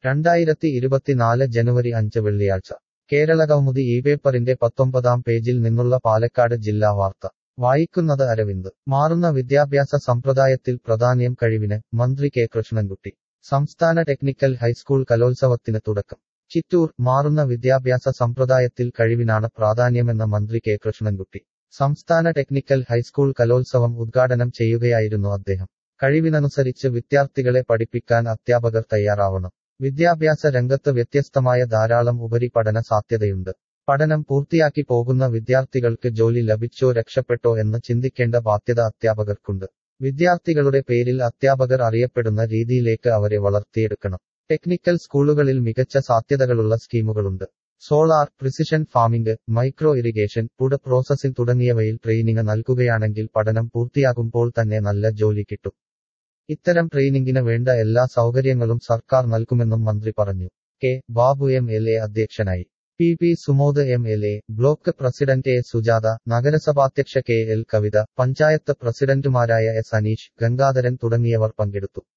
രണ്ടായിരത്തി ഇരുപത്തിനാല് ജനുവരി അഞ്ച് വെള്ളിയാഴ്ച കേരളകൗമുദി ഈ പേപ്പറിന്റെ പത്തൊമ്പതാം പേജിൽ നിന്നുള്ള പാലക്കാട് ജില്ലാ വാർത്ത വായിക്കുന്നത് അരവിന്ദ് മാറുന്ന വിദ്യാഭ്യാസ സമ്പ്രദായത്തിൽ പ്രാധാന്യം കഴിവിന് മന്ത്രി കെ കൃഷ്ണൻകുട്ടി സംസ്ഥാന ടെക്നിക്കൽ ഹൈസ്കൂൾ കലോത്സവത്തിന് തുടക്കം ചിറ്റൂർ മാറുന്ന വിദ്യാഭ്യാസ സമ്പ്രദായത്തിൽ കഴിവിനാണ് പ്രാധാന്യമെന്ന് മന്ത്രി കെ കൃഷ്ണൻകുട്ടി സംസ്ഥാന ടെക്നിക്കൽ ഹൈസ്കൂൾ കലോത്സവം ഉദ്ഘാടനം ചെയ്യുകയായിരുന്നു അദ്ദേഹം കഴിവിനനുസരിച്ച് വിദ്യാർത്ഥികളെ പഠിപ്പിക്കാൻ അധ്യാപകർ തയ്യാറാവണം വിദ്യാഭ്യാസ രംഗത്ത് വ്യത്യസ്തമായ ധാരാളം ഉപരിപഠന സാധ്യതയുണ്ട് പഠനം പൂർത്തിയാക്കി പോകുന്ന വിദ്യാർത്ഥികൾക്ക് ജോലി ലഭിച്ചോ രക്ഷപ്പെട്ടോ എന്ന് ചിന്തിക്കേണ്ട ബാധ്യത അധ്യാപകർക്കുണ്ട് വിദ്യാർത്ഥികളുടെ പേരിൽ അധ്യാപകർ അറിയപ്പെടുന്ന രീതിയിലേക്ക് അവരെ വളർത്തിയെടുക്കണം ടെക്നിക്കൽ സ്കൂളുകളിൽ മികച്ച സാധ്യതകളുള്ള സ്കീമുകളുണ്ട് solar precision farming micro irrigation food processing തുടങ്ങിയവയിൽ ട്രെയിനിങ് നൽകുകയാണെങ്കിൽ പഠനം പൂർത്തിയാകുമ്പോൾ തന്നെ നല്ല ജോലി കിട്ടും ഇത്തരം ട്രെയിനിങ്ങിന് വേണ്ട എല്ലാ സൗകര്യങ്ങളും സർക്കാർ നൽകുമെന്നും മന്ത്രി പറഞ്ഞു K Babu M L A അധ്യക്ഷനായി P P Sumod M L A block president A Sujatha നഗരസഭാധ്യക്ഷ കെ എൽ കവിത പഞ്ചായത്ത് പ്രസിഡന്റുമാരായ എസ് അനീഷ് ഗംഗാധരൻ തുടങ്ങിയവർ പങ്കെടുത്തു